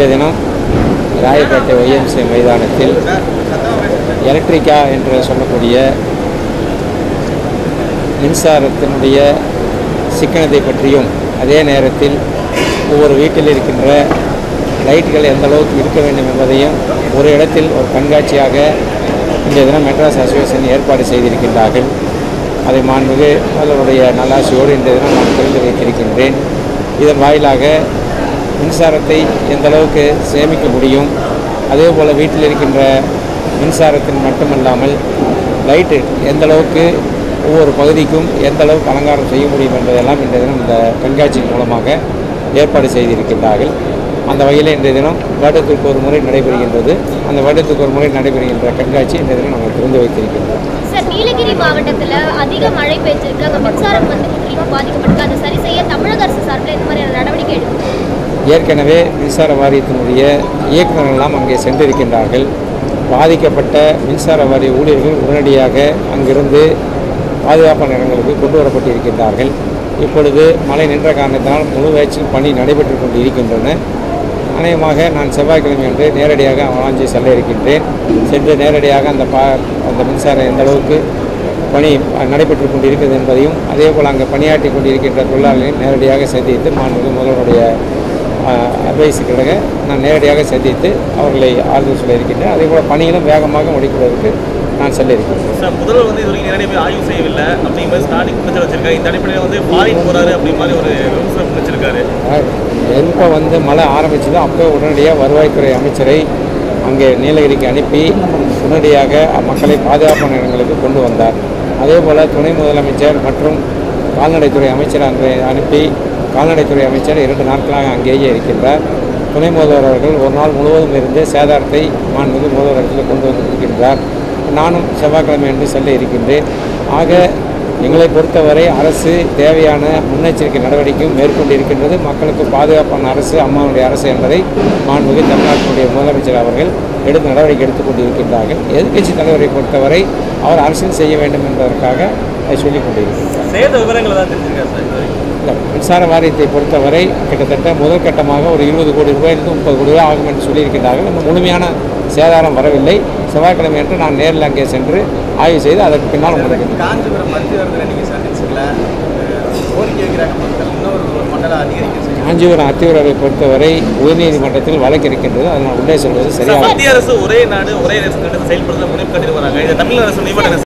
தினம் ராயப்பேட்டை ஒய்எம்சி மைதானத்தில் எலக்ட்ரிக்கா என்று சொல்லக்கூடிய மின்சாரத்தினுடைய சிக்கனத்தை பற்றியும் அதே நேரத்தில் ஒவ்வொரு வீட்டில் இருக்கின்ற லைட்டுகள் எந்த அளவுக்கு இருக்க வேண்டும் என்பதையும் ஒரு இடத்தில் ஒரு கண்காட்சியாக இன்றைய தினம் மெட்ராஸ் அசோசியேஷன் ஏற்பாடு செய்திருக்கின்றார்கள் அதை மாண்புமிகு முதல்வருடைய நல்லாசியோடு இன்றைய தினம் நான் திறந்து வைத்திருக்கின்றேன் இதன் வாயிலாக மின்சாரத்தை எந்த அளவுக்கு சேமிக்க முடியும் அதே போல் வீட்டில் இருக்கின்ற மின்சாரத்தின் மட்டுமல்லாமல் லைட்டு எந்த அளவுக்கு ஒவ்வொரு பகுதிக்கும் எந்த அளவுக்கு அலங்காரம் செய்ய முடியும் என்பதெல்லாம் இன்றைய தினம் இந்த கண்காட்சியின் மூலமாக ஏற்பாடு செய்திருக்கின்றார்கள் அந்த வகையில் இன்றைய தினம் வருடத்திற்கு ஒரு முறை நடைபெறுகின்றது அந்த வருடத்துக்கு ஒரு முறை நடைபெறுகின்ற கண்காட்சி இன்றைய தினம் நாங்கள் திறந்து வைத்திருக்கின்றோம் சார் நீலகிரி மாவட்டத்தில் அதிக மழை பெய்ஞ்சிருக்கு அங்கே மின்சாரம் வந்து முற்றிலும் பாதிக்கப்பட்டிருக்கு அதை சரி செய்ய தமிழக அரசு சார்பில் இந்த மாதிரியான நடவடிக்கை எடுக்கும் ஏற்கனவே மின்சார வாரியத்தினுடைய இயக்குநர்கள் எல்லாம் அங்கே சென்றிருக்கின்றார்கள் பாதிக்கப்பட்ட மின்சார வாரிய ஊழியர்கள் உடனடியாக அங்கிருந்து பாதுகாப்பான இடங்களுக்கு கொண்டு வரப்பட்டிருக்கின்றார்கள் இப்பொழுது மழை நின்ற காரணத்தினால் முழு வேச்சில் பணி நடைபெற்று கொண்டு இருக்கின்றன அநேகமாக நான் செவ்வாய்க்கிழமை அன்று நேரடியாக அவலாஞ்சி செல்ல இருக்கின்றேன் சென்று நேரடியாக அந்த பா அந்த மின்சாரம் எந்த அளவுக்கு பணி நடைபெற்று கொண்டு இருக்கிறது என்பதையும் அதே போல் அங்கே பணியாற்றி கொண்டிருக்கின்ற தொழிலாளர்களையும் நேரடியாக சந்தித்து மாண்புமிகு முதல்வருடைய அட்வைஸுக்கிடங்க நான் நேரடியாக சந்தித்து அவர்களை ஆறுதல் சொல்ல இருக்கின்றேன் அதே போல் பணிகளும் வேகமாக முடிப்பதற்கு நான் செல்ல இருக்கின்றேன் சார் முதல்வர் வந்து இது வரைக்கும் நேரடியாக போய் ஆய்வு செய்யவில்லை அப்படிங்கிற மாதிரி ஸ்டார்டிங் பிரச்சனை வச்சிருக்காரு இந்த அடிப்படையில் வந்து ஃபாரின் போறாரு அப்படி மாதிரி ஒரு விமர்சனம் வச்சிருக்காரு எப்போ வந்து மழை ஆரம்பிச்சதோ அப்போ உடனடியாக வருவாய்த்துறை அமைச்சரை அங்கே நீலகிரிக்கு அனுப்பி உடனடியாக மக்களை பாதுகாப்பான இடங்களுக்கு கொண்டு வந்தார் அதே போல் துணை முதலமைச்சர் மற்றும் கால்நடைத்துறை அமைச்சர் அங்கே அனுப்பி கால்நடைத்துறை அமைச்சர் இரண்டு நாட்களாக அங்கேயே இருக்கின்றார் துணை முதல்வர் அவர்கள் ஒரு நாள் முழுவதும் இருந்து சேதாரத்தை மாண்புமிகு முதல்வரத்தில் கொண்டு வந்திருக்கின்றார் நானும் செவ்வாய்க்கிழமை என்று செல்ல இருக்கின்றேன் ஆக எங்களை பொறுத்தவரை அரசு தேவையான முன்னெச்சரிக்கை நடவடிக்கையும் மேற்கொண்டிருக்கின்றது மக்களுக்கு பாதுகாப்பான அரசு அம்மாவுடைய அரசு என்பதை மாண்புமிகு தமிழ்நாட்டினுடைய முதலமைச்சர் அவர்கள் எடுத்து நடவடிக்கை எடுத்துக் கொண்டிருக்கின்றார்கள் எதிர்க்கட்சி தலைவரை பொறுத்தவரை அவர் அரசியல் செய்ய வேண்டும் என்பதற்காக அதை சொல்லிக் கொண்டிருக்கின்றார் சேத விவரங்கள் ஏதாவது தெரிஞ்சிருக்காரு சார் இது வரைக்கும் இந்த மின்சார வாரியத்தை பொறுத்தவரை கிட்டத்தட்ட முதல் கட்டமாக ஒரு இருபது கோடி ரூபாயிலிருந்து முப்பது கோடி ரூபாய் ஆகும் என்று சொல்லியிருக்கிறார்கள் இந்த முழுமையான சேதாரம் வரவில்லை செவ்வாய்க்கிழமை அன்று நான் நேரில் அங்கே சென்று ஆய்வு செய்து அதற்கு பின்னால் உங்களுக்கு காஞ்சிபுரம் மருத்துவர்கள் நீங்கள் சந்திச்சிக்கல கோரிக்கை வைக்கிறாங்க மக்கள் இன்னொரு ஒரு மண்டலம் அதிகரிக்க செய்யும் காஞ்சிபுரம் அத்திவரரை பொறுத்தவரை உயர்நீதிமன்றத்தில் வழக்கு இருக்கின்றது அதை நான் உள்ளே சொல்வது சார் சரியாக மத்திய அரசு ஒரே நாடு ஒரே ரேஷன் திட்டத்தை செயல்படுத்த முனைப்பு கட்டிட்டு வராங்க இதை தமிழக அரசு நிபந்தனை